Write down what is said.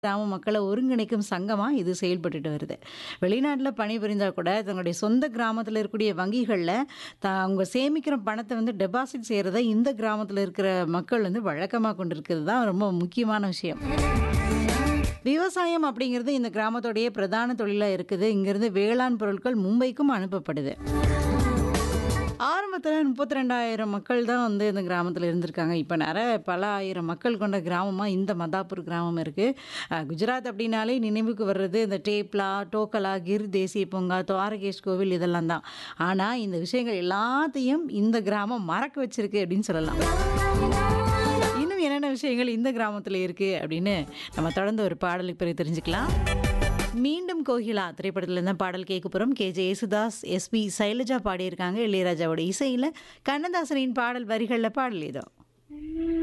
கிராம மக்களை ஒருங்கிணைக்கும் சங்கமா இது செயல்பட்டுட்டு வருது. வெளிநாட்ல பணிபுரிந்தா கூட தங்களுடைய சொந்த கிராமத்தில இருக்கக்கூடிய வங்கிகள்ல த அவங்க சேமிக்கிற பணத்த வந்து டெபாசிட் செய்றத இந்த கிராமத்தில இருக்கிற மக்கள் வந்து வழக்கமா கொண்டிருக்கிறது தான் ரொம்ப முக்கியமான விஷயம். விவசாயம் அப்படிங்கிறது இந்த கிராமத்தோடைய பிரதான தொழிலா இருக்குது. இங்கிருந்து வேளாண் பொருட்கள் மும்பைக்கும் அனுப்பப்படுது. ஆரம்பத்தில 32,000 மக்கள் தான் வந்து இந்த கிராமத்தில இருந்திருக்காங்க. இப்ப நெற பல ஆயிரம் மக்கள் கொண்ட கிராமமா இந்த மதாப்பூர் கிராமம் இருக்கு. அ குஜராத் அப்படின்னாலே நினைவுக்கு வர்றது இந்த டேப்லா, டோக்கலா, கிர் தேசிய பூங்கா, துவாரகேஷ் கோவில் இதெல்லாம் தான். ஆனா இந்த விஷயங்கள் எல்லாத்தையும் இந்த கிராமம் மறக்க வச்சிருக்கு அப்படின்னு சொல்லலாம். இன்னும் என்னென்ன விஷயங்கள் இந்த கிராமத்தில இருக்கு அப்படின்னு நம்ம தொடர்ந்து ஒரு பாடலுக்கு பிறகு தெரிஞ்சுக்கலாம். மீண்டும் கோகிலா திரைப்படத்துல இருந்து பாடல் கேட்க போறோம். கே.ஜே. யேசுதாஸ், எஸ்.பி. சைலஜா பாடியிருக்காங்க. இளையராஜாவோட இசையில கண்ணதாசனின் பாடல் வரிகள்ல பாடல் இதோ.